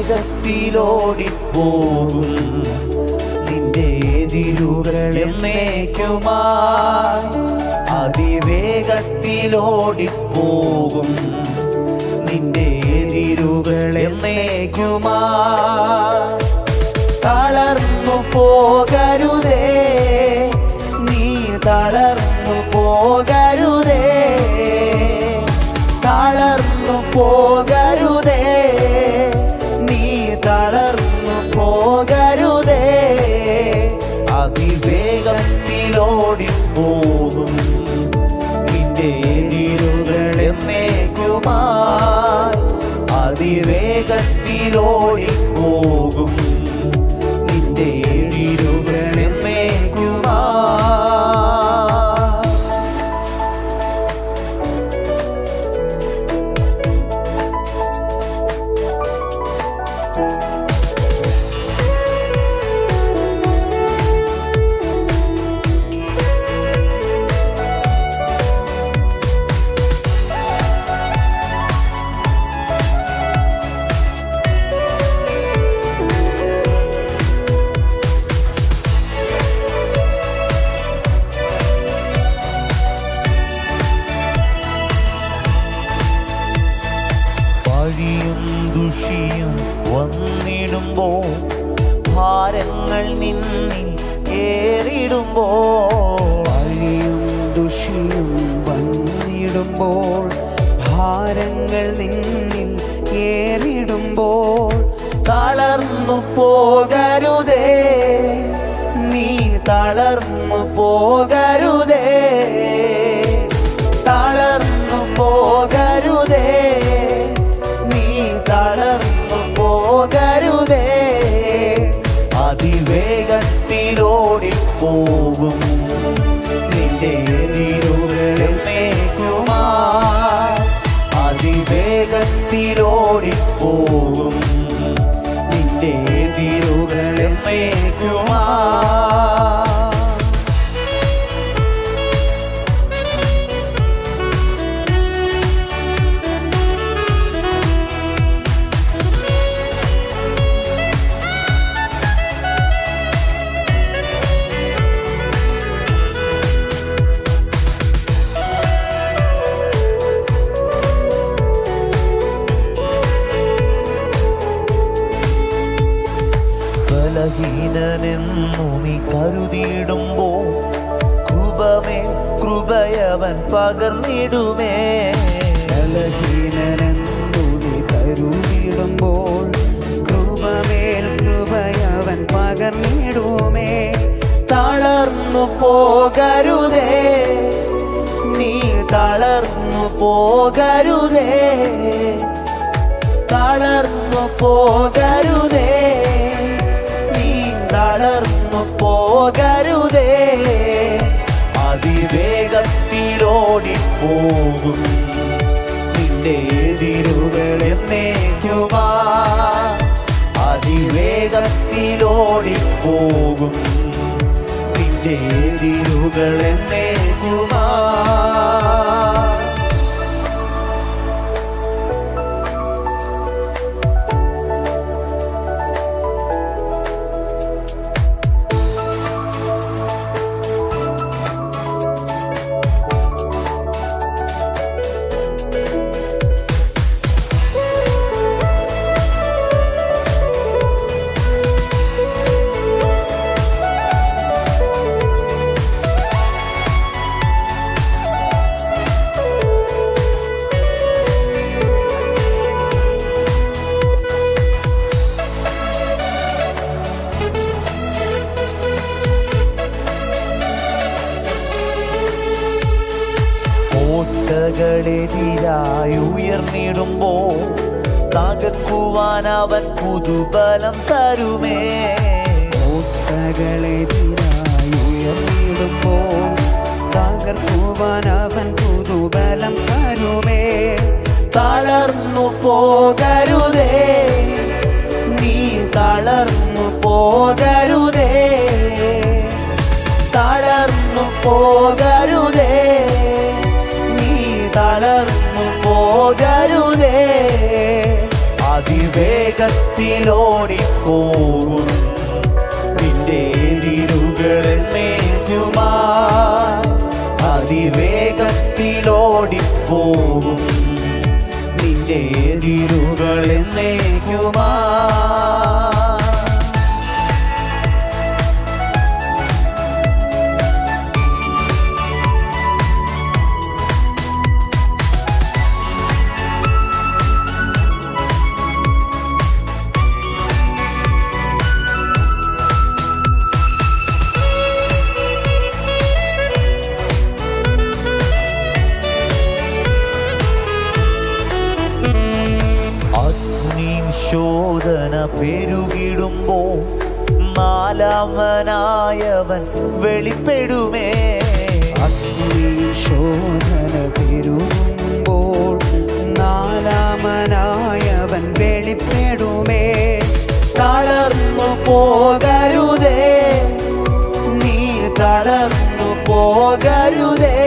അതിവേഗത്തിലോടിപ്പോകും നിന്റെ എതിരുകൾ എന്നേക്കുമായി അതിവേഗത്തിലോടിപ്പോകും നിന്റെ എതിരുകൾ എന്നേക്കുമായി തളർന്നു പോകരുതേ നീ തളർന്നു പോകരുതേ തളർന്നു പോകരുതേ നീ തളർന്നു പോകരുതേ അതിവേഗത്തിലോടിപ്പോകും നിന്റെ എതിരുകൾ എന്നേക്കുമായി അതിവേഗത്തിലോടിപ്പോകും നിന്റെ എതിരുകൾ എന്നേക്കുമായി പഴിയും ദുഷിയും വന്നിടുമ്പോൾ ഭാരങ്ങൾ നിന്നിൽ ഏറിടുമ്പോൾ പഴിയും ദുഷിയും വന്നിടുമ്പോൾ ഭാരങ്ങൾ നിന്നിൽ ഏറിടുമ്പോൾ തളർന്നു പോകരുതേ നീ തളർന്നു പോകരുതേ തളർന്നു പോകരുതേ നീ തളർന്നു പോകരുതേ അതിവേഗത്തിലോടിപ്പോകും നിന്റെ എതിരുകളെ മേക്കുമായി അതിവേഗത്തിലോടിപ്പോകും നിന്റെ എതിരുകളെ മേക്കുമായി ബലഹീനനെന്നു നീ കരുതിയിടുമ്പോൾ കൃപമേ കൃപയവൻ പകർന്നിടുമേ ബലഹീനനെന്നു നീ കരുതിയിടുമ്പോൾ കൃപമേൽ കൃപയവൻ പകർന്നിടുമേ തളർന്നു പോകരുതേ നീ തളർന്നു പോകരുതേ തളർന്നു പോകരുതേ നീ തളർന്നു പോകരുതേ അതിവേഗത്തിലോടിപ്പോകും നിന്റെ എതിരുകൾ എന്നേക്കുമാ അതിവേഗത്തിലോടിപ്പോകും നിന്റെ എതിരുകൾ എന്നേക്കുമാ കോട്ടകളെതിരായി ഉയർന്നിടുമ്പോൾ തകർക്കുവാൻ അവൻ പുതുബലം തരുമേ കോട്ടകളെതിരായി ഉയർന്നിടുമ്പോൾ തകർക്കുവാൻ അവൻ പുതുബലം തരുമേ തളർന്നു പോകരുതേ നീ തളർന്നു പോകരുതേ തളർന്നു പോകരുതേ നീ തളർന്നു പോകരുതേ അതിവേ അതിവേഗത്തിലോടിപ്പോകും നിന്റെ തിരുകളിൽ മേറ്റുമാ അതിവേഗത്തിലോടിപ്പോകും നിന്റെ തിരുകളിൽ മേറ്റുമാ അഗ്നി ശോധന പെരുകിടുമ്പോ നാലാമനായവൻ വെളിപ്പെടുമേ ശോധന പെരുകുമ്പോൾ നാലാമനായവൻ വെളിപ്പെടുമേ തളർന്നു പോകരുതേ നീ തളർന്നു പോകരുതേ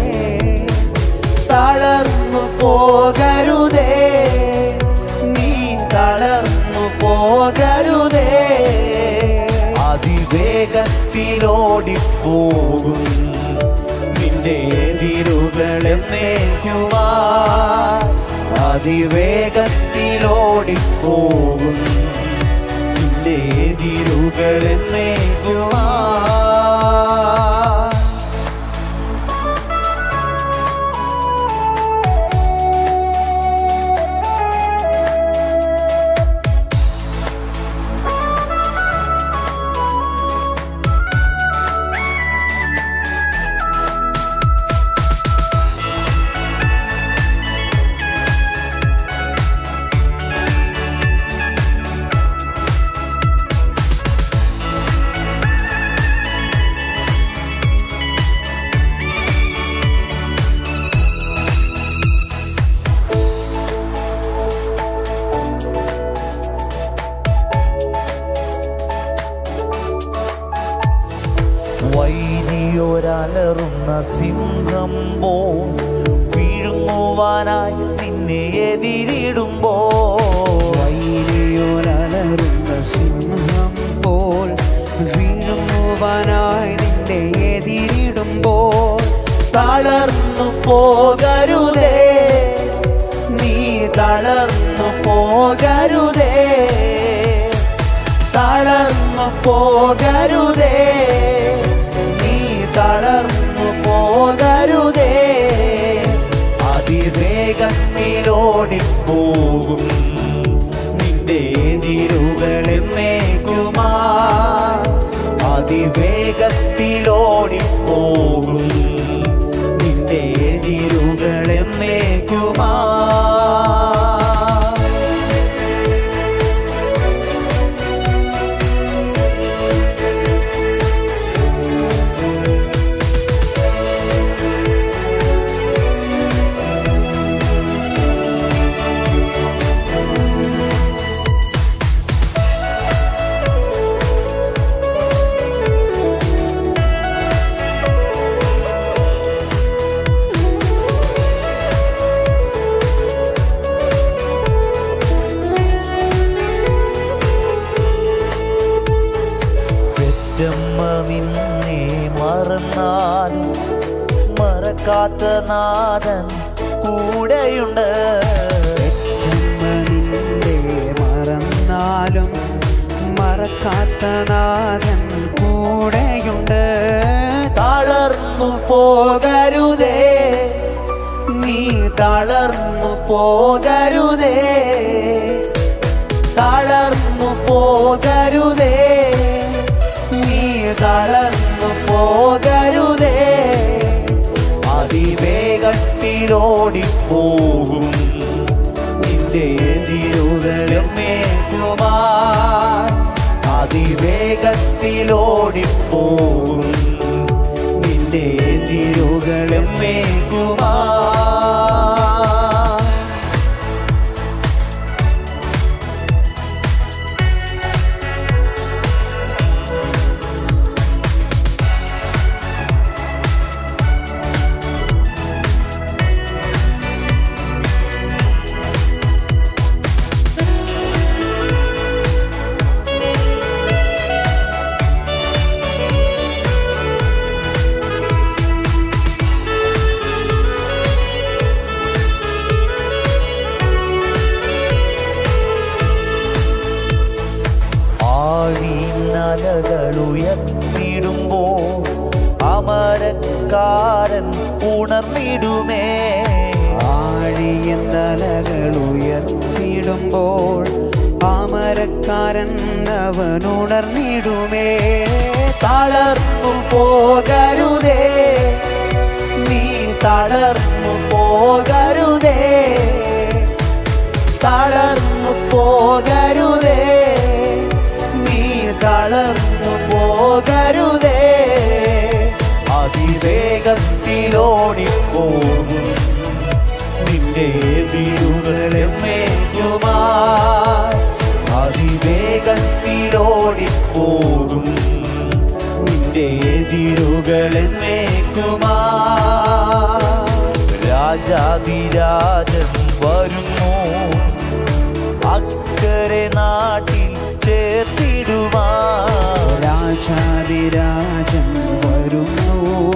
തളർന്നു പോകരുതേ നീ തളർന്നു പോകരുതേ അതിവേഗത്തിലോടിപ്പോകും നിന്റെ തിരുകളെന്നേക്കുവാ അതിവേഗത്തിലോടിപ്പോകും നിന്റെ തിരുകളെന്നേക്കുവാ വൈരിയൊരലറുന്ന സിംഹം പോ വീഴുങ്ങുവാനായി നിന്നെ എതിരിടുമ്പോ വൈരിയോരലറുന്ന സിംഹം പോൽ വീഴുവാനായി നിന്റെ എതിരിടുമ്പോൾ തളർന്നു പോകരുതേ നീ തളർന്നു പോകരുതേ തളർന്നു പോകരുതേ നീ തളർന്നു പോകരുതേ അതിവേഗത്തിലോടിപ്പോകും നിന്റെ തിരുകളെന്നേക്കുമാ അതിവേഗത്തിലോടിപ്പോകും നിന്റെ തിരുകളെന്നേക്കുമാ പെറ്റമ്മ നിന്നെ മറന്നാലും മറക്കാത്ത നാഥൻ കൂടെയുണ്ട് ചെമ്മ നിന്റെ മറന്നാലും മറക്കാത്ത നാഥൻ കൂടെയുണ്ട് തളർന്നു പോകരുതേ നീ തളർന്നു പോകരുതേ തളർന്നു പോകരുതേ നീ തളർന്നു പോകരുതേ അതിവേഗത്തിലോടിപ്പോകും നിന്റെ തിരുതലും മേറ്റുമാ അതിവേഗത്തിലോടിപ്പോകും നിന്റെ തിരുകളും മേറ്റുമാ അമരക്കാരൻ ഉണർന്നിടുമേ ആഴിയന്തലകൾ ഉയർത്തിടുമ്പോൾ അമരക്കാരൻ അവൻ ഉണർന്നിടുമേ തളർന്നു പോകരുതേ നീ തളർന്നു പോകരുതേ തളർന്നു പോകരുതേ നീ തളർന്നു പോകരുതേ അതിവേഗത്തിലോടിപ്പോകും നിന്റെ വീടുകളെ മേറ്റുമാ അതിവേഗത്തിലോടിപ്പോകും നിന്റെ എതിരുകളെ മേറ്റുമാ രാജാതിരാജൻ വരുന്നു അക്കരെ നാട്ടിൽ ചേർത്തിടുവാ രാജാതിരാജൻ വരുന്നു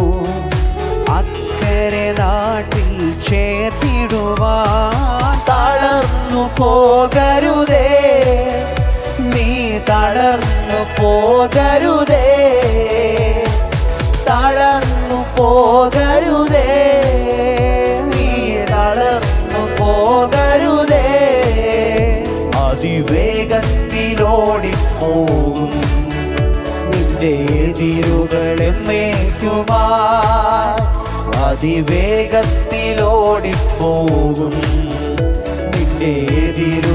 അക്കരെ നാട്ടിൽ ചേർത്തിടുവാൻ തളർന്നു പോകരുതേ നീ തളർന്നു പോകരുതേ തളർന്നു പോകരുതേ നീ തളർന്നു പോകരുതേ അതിവേഗത്തിലോടിപ്പോകും നിന്റെ എതിരുകളെ മേറ്റുമാ അതിവേഗത്തിലോടിപ്പോകും നിന്റെ എതിരു